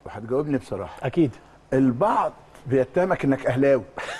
وهتجاوبني بصراحه اكيد البعض بيتهمك انك اهلاوي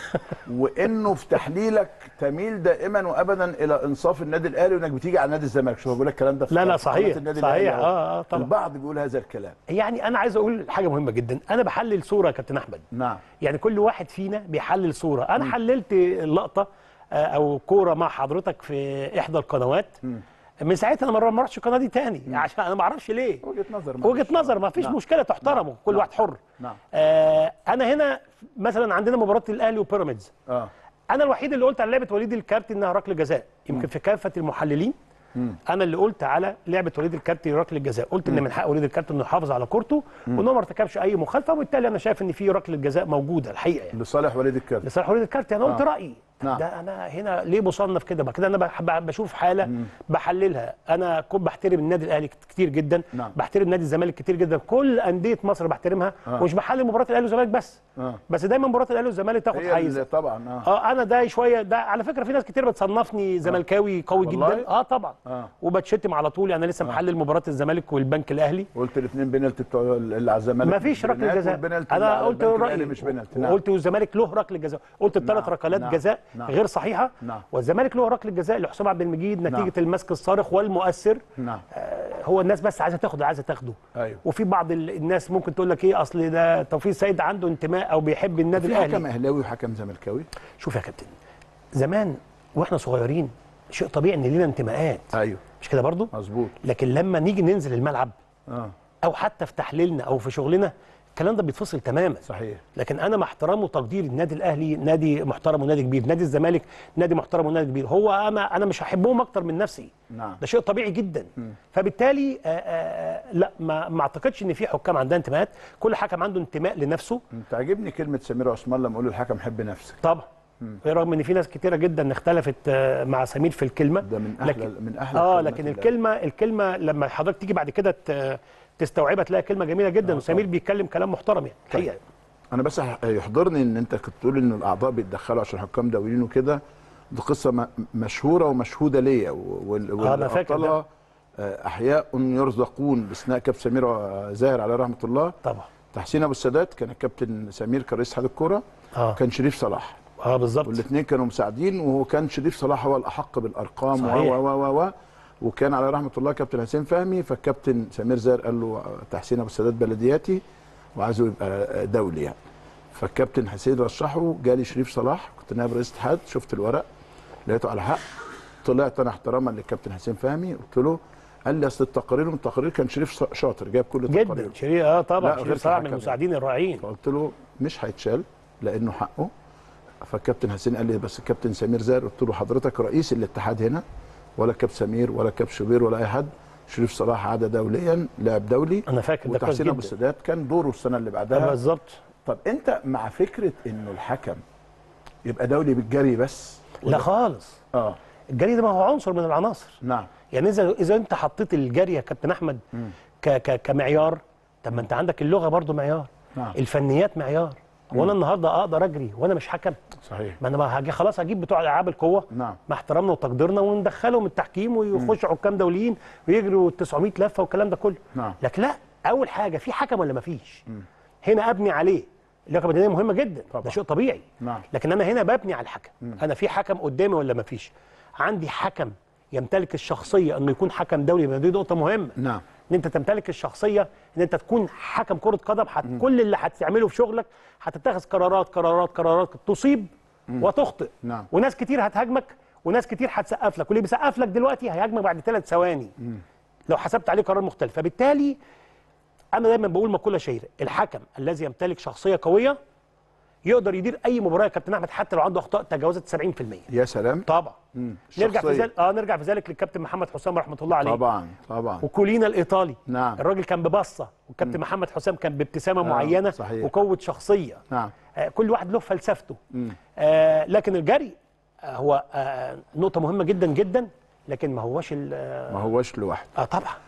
وانه في تحليلك تميل دائما وابدا الى انصاف النادي الاهلي وانك بتيجي على نادي الزمالك شوف بقول لك الكلام ده في لا لا في صحيح قناة النادي صحيح الأهلي أهو. اه اه طبعا البعض بيقول هذا الكلام يعني انا عايز اقول حاجه مهمه جدا انا بحلل صوره يا كابتن احمد نعم يعني كل واحد فينا بيحلل صوره انا حللت اللقطه آه، او كوره مع حضرتك في احدى القنوات من ساعتها انا ما ما رحتش القناه دي تاني عشان انا ما اعرفش ليه وجهه نظر وجهه نظر ما فيش نعم. مشكله تحترم كل نعم. واحد حر نعم. آه انا هنا مثلا عندنا مباراه الاهلي وبيراميدز اه انا الوحيد اللي قلت على لعبه وليد الكارتي انها ركله جزاء يمكن في كافه المحللين انا اللي قلت على لعبه وليد الكارتي ركله جزاء قلت ان من حق وليد الكارتي انه يحافظ على كورته وان هو ما ارتكبش اي مخالفه وبالتالي انا شايف ان في ركله جزاء موجوده الحقيقه يعني لصالح وليد الكارت لصالح وليد الكارتي انا قلت آه. رايي نعم. ده انا هنا ليه مصنف كده بقى كده انا بح- بح- بشوف حاله بحللها انا كنت بحترم النادي الاهلي كتير جدا نعم. بحترم نادي الزمالك كتير جدا كل انديه مصر بحترمها آه. ومش بحلل مباراه الاهلي والزمالك بس آه. بس دايما مباراه الاهلي والزمالك تاخد هي حيز اللي طبعا اه اه انا ده شويه ده على فكره في ناس كتير بتصنفني زملكاوي قوي والله؟ جدا اه طبعا آه. وبتشتم على طول يعني انا لسه محلل مباراه الزمالك والبنك الاهلي قلت الاثنين بينالتي بتوع اللي على الزمالك ما فيش ركله بنالتي جزاء والبنالتي اللي انا على قلت البنك الأهلي رايي مش بنالتي نعم. قلت والزمالك له ركله جزاء قلت الثلاث نعم. ركلات نعم. جزاء نعم. غير صحيحه نعم. والزمالك له ركله جزاء لحسام عبد المجيد نتيجه نعم. المسك الصارخ والمؤثر نعم آه، هو الناس بس عايزه تاخد عايزه تاخده ايوه وفي بعض ال- الناس ممكن تقول لك ايه اصل ده توفيق سيد عنده انتماء او بيحب النادي في الاهلي حكم اهلاوي وحكم زملكاوي شوف يا كابتن زمان واحنا صغيرين شيء طبيعي ان لينا انتماءات ايوه مش كده برضو مظبوط لكن لما نيجي ننزل الملعب اه او حتى في تحليلنا او في شغلنا الكلام ده بيتفصل تماما صحيح لكن انا مع احترام وتقدير النادي الاهلي نادي محترم ونادي كبير نادي الزمالك نادي محترم ونادي كبير هو انا انا مش هحبهم اكتر من نفسي نعم ده شيء طبيعي جدا فبالتالي آآ آآ لا ما ما اعتقدش ان في حكام عندها انتماءات كل حكم عنده انتماء لنفسه انت عاجبني كلمه سمير عثمان لما يقول الحكم حب نفسك طبعا رغم ان في ناس كتيره جدا اختلفت آه، مع سمير في الكلمه ده من احلى لكن من احلى اه الكلمات لكن اللي- الكلمه الكلمه لما حضرتك تيجي بعد كده ت- تستوعبها تلاقي كلمه جميله جدا آه، وسمير بيتكلم كلام محترم يعني طيب. الحقيقه انا بس هح- يحضرني ان انت كنت تقول ان الاعضاء بيتدخلوا عشان حكام دوليين وكده دي قصه م- مشهوره ومشهوده ليا وال- آه، أنا فاكر والأبطال، آه، احياء يرزقون باثناء كابتن سمير آه، زاهر عليه رحمه الله طبعا تحسين ابو السادات كان الكابتن سمير كان رئيس اتحاد الكوره اه كان شريف صلاح اه بالظبط والاثنين كانوا مساعدين وهو كان شريف صلاح هو الاحق بالارقام و صحيح. و و و وكان على رحمه الله كابتن حسين فهمي فالكابتن سمير زاهر قال له تحسين ابو السادات بلدياتي وعايزه يبقى دولي يعني فالكابتن حسين رشحه جالي شريف صلاح كنت نائب رئيس اتحاد شفت الورق لقيته على حق طلعت انا احتراما للكابتن حسين فهمي قلت له قال لي اصل التقارير والتقارير كان شريف شاطر جايب كل جدا التقارير شريف اه لا، طبعا غير شريف صلاح من كحكم المساعدين الرائعين فقلت له مش هيتشال لانه حقه فالكابتن حسين قال لي بس الكابتن سمير زاهر قلت له حضرتك رئيس الاتحاد هنا ولا كاب سمير ولا كاب شوبير ولا اي حد شريف صلاح عاد دوليا لاعب دولي انا فاكر ده كويس وتحسين ابو جدا السادات كان دوره السنه اللي آه، بعدها بالظبط طب انت مع فكره انه الحكم يبقى دولي بالجري بس لا خالص اه الجري ده ما هو عنصر من العناصر نعم يعني اذا اذا انت حطيت الجري يا كابتن احمد ك ك كمعيار طب ما انت عندك اللغه برضو معيار نعم الفنيات معيار هو انا النهارده اقدر اجري وانا مش حكم صحيح ما انا بقى هاجي خلاص هجيب بتوع العاب القوه نعم مع احترامنا وتقديرنا وندخلهم التحكيم ويخشوا حكام دوليين ويجروا 900 لفه والكلام ده كله نعم. لكن لا اول حاجه في حكم ولا ما فيش هنا ابني عليه اللياقه البدنيه مهمه جدا طبعا. ده شيء طبيعي نعم. لكن انا هنا ببني على الحكم انا في حكم قدامي ولا ما فيش عندي حكم يمتلك الشخصيه انه يكون حكم دولي دي نقطه مهمه نعم ان انت تمتلك الشخصيه ان انت تكون حكم كره قدم حت كل اللي هتعمله في شغلك هتتخذ قرارات قرارات قرارات تصيب وتخطئ نعم. وناس كتير هتهاجمك وناس كتير هتسقف لك واللي بيسقف لك دلوقتي هيهاجمك بعد ثلاث ثواني لو حسبت عليه قرار مختلف فبالتالي انا دايما بقول مقوله شهيره الحكم الذي يمتلك شخصيه قويه يقدر يدير اي مباراه يا كابتن احمد حتى لو عنده اخطاء تجاوزت 70% يا سلام طبعا نرجع في شخصية. ذلك اه نرجع في ذلك للكابتن محمد حسام رحمه الله عليه طبعا طبعا وكولينا الايطالي نعم. الراجل كان ببصه والكابتن محمد حسام كان بابتسامه آه، معينه صحيح. وقوه شخصيه نعم آه كل واحد له فلسفته آه لكن الجري آه هو آه نقطه مهمه جدا جدا لكن ما هوش ال- ما هوش لوحده اه طبعا